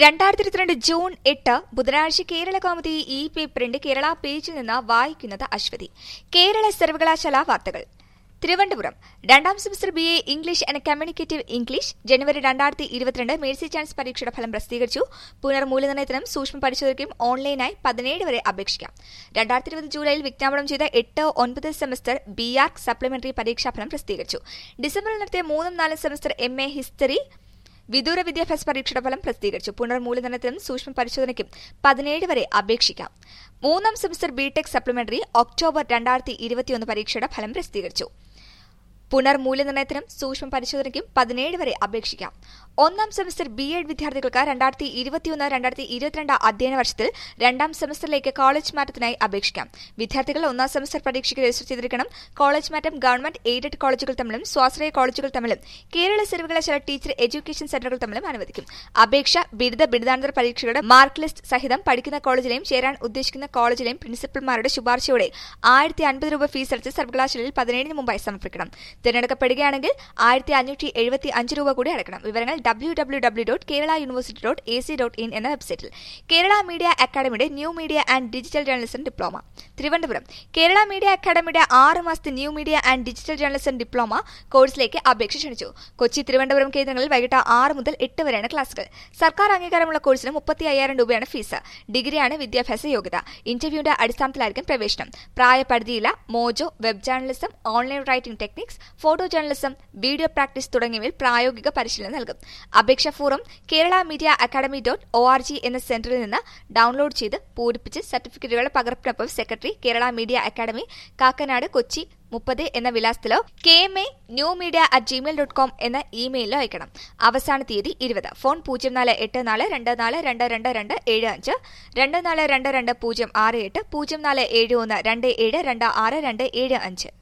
രണ്ടായിരത്തി ഇരുപത്തിരണ്ട് ജൂൺ എട്ട് ബുധനാഴ്ച കേരള കൗമുദി ഈ പേപ്പറിന്റെ കേരള പേജിൽ നിന്ന് വായിക്കുന്നത് അശ്വതി കേരള സർവകലാശാല വാർത്തകൾ തിരുവനന്തപുരം രണ്ടാം semester B A English and communicative English ജനുവരി രണ്ടായിരത്തി ഇരുപത്തിരണ്ട് മേഴ്സി ചാൻസ് പരീക്ഷയുടെ ഫലം പ്രസിദ്ധീകരിച്ചു പുനർമൂല്യനിർണ്ണയത്തിനും സൂക്ഷ്മ പരിശോധനയ്ക്കും ഓൺലൈനായി പതിനേഴ് വരെ അപേക്ഷിക്കാം രണ്ടായിരത്തി ഇരുപത് ജൂലൈയിൽ വിജ്ഞാപനം ചെയ്ത എട്ട് ഒൻപത് സെമസ്റ്റർ ബി ആർക്ക് സപ്ലിമെന്ററി പരീക്ഷാഫലം പ്രസിദ്ധീകരിച്ചു ഡിസംബറിൽ നടത്തിയ മൂന്നും നാലും സെമസ്റ്റർ എം എ ഹിസ്റ്ററി വിദൂര വിദ്യാഭ്യാസ പരീക്ഷയുടെ ഫലം പ്രസിദ്ധീകരിച്ചു പുനർമൂല്യനിർണ്ണയത്തിനും സൂക്ഷ്മ പരിശോധനയ്ക്കും പതിനേഴ് വരെ അപേക്ഷിക്കാം മൂന്നാം സെമസ്റ്റർ ബിടെക് സപ്ലിമെന്ററി ഒക്ടോബർ രണ്ടായിരത്തി ഇരുപത്തിയൊന്ന് പരീക്ഷയുടെ ഫലം പ്രസിദ്ധീകരിച്ചു പുനർമൂല്യനിർണ്ണയത്തിനും സൂക്ഷ്മ പരിശോധനയ്ക്കും പതിനേഴ് വരെ അപേക്ഷിക്കാം ഒന്നാം സെമസ്റ്റർ ബി എഡ് വിദ്യാർത്ഥികൾക്ക് രണ്ടായിരത്തി ഇരുപത്തിയൊന്ന് രണ്ടായിരത്തി ഇരുപത്തിരണ്ട് അധ്യയന വർഷത്തിൽ രണ്ടാം സെമസ്റ്ററിലേക്ക് കോളേജ് മാറ്റത്തിനായി അപേക്ഷിക്കാം വിദ്യാർത്ഥികൾ ഒന്നാം സെമസ്റ്റർ പരീക്ഷയ്ക്ക് രജിസ്റ്റർ ചെയ്തിരിക്കണം കോളേജ് മാറ്റം ഗവൺമെന്റ് എയ്ഡഡ് കോളേജുകൾ തമ്മിലും സ്വാശ്രയ കോളേജുകൾ തമ്മിലും കേരള സർവകലാശാല ടീച്ചർ എഡ്യൂക്കേഷൻ സെന്ററുകൾ തമ്മിലും അനുവദിക്കും അപേക്ഷ ബിരുദ ബിരുദാനന്തര പരീക്ഷകളുടെ മാർക്ക് ലിസ്റ്റ് സഹിതം പഠിക്കുന്ന കോളേജിലെയും ചേരാൻ ഉദ്ദേശിക്കുന്ന കോളേജിലെയും പ്രിൻസിപ്പൽമാരുടെ ശുപാർശയോടെ ആയിരത്തി അൻപത് രൂപ ഫീസ് അടച്ച് സർവകലാശാലയിൽ പതിനേഴിന് മുമ്പായി സമർപ്പിക്കണം തിരഞ്ഞെടുക്കപ്പെടുകയാണെങ്കിൽ ആയിരത്തി അഞ്ഞൂറ്റി എഴുപത്തി അഞ്ച് രൂപ കൂടി അടക്കണം വിവരങ്ങൾ W W W dot Kerala university dot A C dot in എന്ന വെബ്സൈറ്റിൽ കേരള മീഡിയ അക്കാദമിയുടെ new media and digital journalism diploma Thiruvananthapuram Kerala media അക്കാദമിയുടെ ആറ് മാസത്തെ new media and digital journalism diploma കോഴ്സിലേക്ക് അപേക്ഷ ക്ഷണിച്ചു കൊച്ചി തിരുവനന്തപുരം കേന്ദ്രങ്ങളിൽ വൈകിട്ട് ആറ് മുതൽ എട്ട് വരെയാണ് ക്ലാസുകൾ സർക്കാർ അംഗീകാരമുള്ള കോഴ്സിന് മുപ്പത്തി അയ്യായിരം രൂപയാണ് ഫീസ് ഡിഗ്രിയാണ് വിദ്യാഭ്യാസ യോഗ്യത ഇന്റർവ്യൂവിന്റെ അടിസ്ഥാനത്തിലായിരിക്കും പ്രവേശനം പ്രായപരിധിയില്ല mojo web journalism online writing techniques photo journalism video practice തുടങ്ങിയവയിൽ പ്രായോഗിക പരിശീലനം നൽകും അപേക്ഷ form Kerala media academy dot O R G എന്ന സെന്ററിൽ നിന്ന് ഡൌൺലോഡ് ചെയ്ത് പൂരിപ്പിച്ച് സർട്ടിഫിക്കറ്റുകളുടെ പകർപ്പിനൊപ്പം secretary Kerala media academy Kakkanad Kochi മുപ്പത് എന്ന വിലാസത്തിലോ K M A new media at Gmail dot com എന്ന ഇമെയിലിലോ അയക്കണം അവസാന തീയതി ഇരുപത് ഫോൺ പൂജ്യം നാല് എട്ട് നാല് രണ്ട് നാല് രണ്ട് രണ്ട് രണ്ട് ഏഴ് അഞ്ച് രണ്ട് നാല് രണ്ട് രണ്ട് പൂജ്യം ആറ് എട്ട് പൂജ്യം നാല് ഏഴ് ഒന്ന് രണ്ട് ഏഴ് രണ്ട് ആറ് രണ്ട് ഏഴ് അഞ്ച്